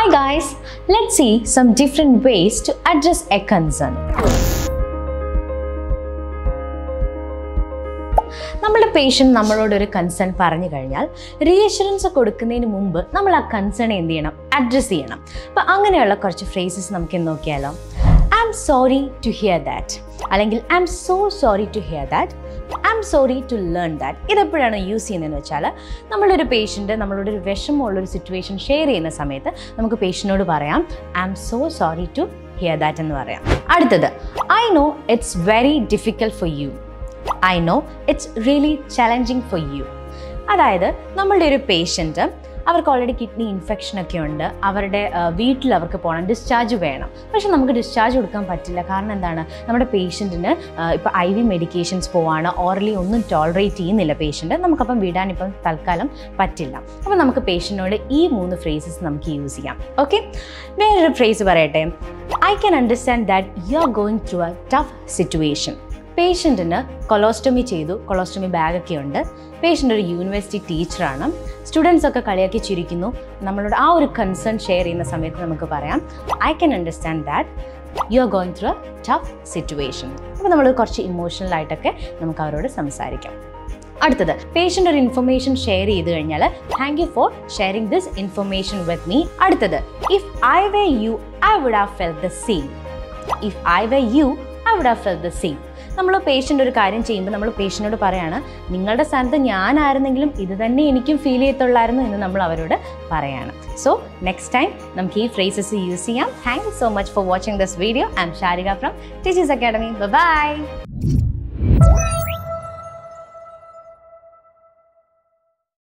Hi guys, let's see some different ways to address a concern. നമ്മുടെ patient നമ്മളോട് ഒരു concern പറഞ്ഞു കഴിഞ്ഞാൽ റീഅഷുറൻസ് കൊടുക്കുന്നതിന് മുമ്പ് നമ്മൾ ആ കൺസേൺ എന്ത് ചെയ്യണം അഡ്രസ്സ് ചെയ്യണം അപ്പോൾ അങ്ങനെയുള്ള കുറച്ച് ഫ്രേസസ് നമുക്ക് ഇന്ന് നോക്കിയാലോ I'm sorry to hear that അല്ലെങ്കിൽ I'm so sorry to hear that I'm sorry to learn that ഇതെപ്പോഴാണ് യൂസ് ചെയ്യുന്നതെന്ന് വെച്ചാൽ നമ്മളൊരു പേഷ്യൻ്റ് നമ്മളോട് ഒരു വിഷമമുള്ളൊരു സിറ്റുവേഷൻ ഷെയർ ചെയ്യുന്ന സമയത്ത് നമുക്ക് പേഷ്യനോട് പറയാം I'm so sorry to hear that എന്ന് പറയാം അടുത്തത് I know it's very difficult for you I know it's really challenging for you അതായത് നമ്മളുടെ ഒരു പേഷ്യൻറ്റ് അവർക്ക് ഓൾറെഡി കിഡ്നി ഇൻഫെക്ഷൻ ഒക്കെ ഉണ്ട് അവരുടെ ആ, വീട്ടിൽ അവർക്ക് പോകണം ഡിസ്ചാർജ് വേണം പക്ഷെ നമുക്ക് ഡിസ്ചാർജ് കൊടുക്കാൻ പറ്റില്ല കാരണം എന്താണ് നമ്മുടെ പേഷ്യൻറ്റിന് ഇപ്പോൾ ഐ വി മെഡിക്കേഷൻസ് പോവാണ് ഓറലി ഒന്നും ടോളറേറ്റ് ചെയ്യുന്നില്ല പേഷ്യൻറ്റ് നമുക്കപ്പം വിടാൻ ഇപ്പം തൽക്കാലം പറ്റില്ല അപ്പോൾ നമുക്ക് പേഷ്യൻറ്റിനോട് ഈ മൂന്ന് ഫ്രേസസ് നമുക്ക് യൂസ് ചെയ്യാം ഓക്കെ വേറൊരു ഫ്രേസ് പറയട്ടെ I can understand that you are going through a tough situation പേഷ്യൻറ്റിന് കൊളോസ്റ്റമി ചെയ്തു കൊളോസ്റ്റമി ബാഗൊക്കെ ഉണ്ട് പേഷ്യൻ്റ് ഒരു യൂണിവേഴ്സിറ്റി ടീച്ചറാണ് സ്റ്റുഡൻസ് ഒക്കെ കളിയാക്കി ചിരിക്കുന്നു നമ്മളോട് ആ ഒരു കൺസേൺ ഷെയർ ചെയ്യുന്ന സമയത്ത് നമുക്ക് പറയാം I can understand that you are going through a tough situation അപ്പോൾ നമ്മൾ കുറച്ച് ഇമോഷണൽ ആയിട്ടൊക്കെ നമുക്ക് അവരോട് സംസാരിക്കാം അടുത്തത് പേഷ്യൻ്റ് ഒരു ഇൻഫർമേഷൻ ഷെയർ ചെയ്ത് കഴിഞ്ഞാൽ thank you for sharing this information with me അടുത്തത് if I were you I would have felt the same if I were you I would have felt the same നമ്മൾ patient ഒരു കാര്യം ചെയ്യുമ്പോൾ നമ്മൾ പേഷ്യനോട് പറയാണ് നിങ്ങളുടെ സ്ഥാനത്ത് ഞാനായിരുന്നെങ്കിലും ഇത് തന്നെ എനിക്കും ഫീൽ ചെയ്യത്തുള്ളായിരുന്നു എന്ന് നമ്മൾ അവരോട് പറയാണ് സോ നെക്സ്റ്റ് ടൈം നമുക്ക് ഈ ഫ്രേസസ് യൂസ് ചെയ്യാം thank you so much for watching this video I'm Sharika from Teachers Academy by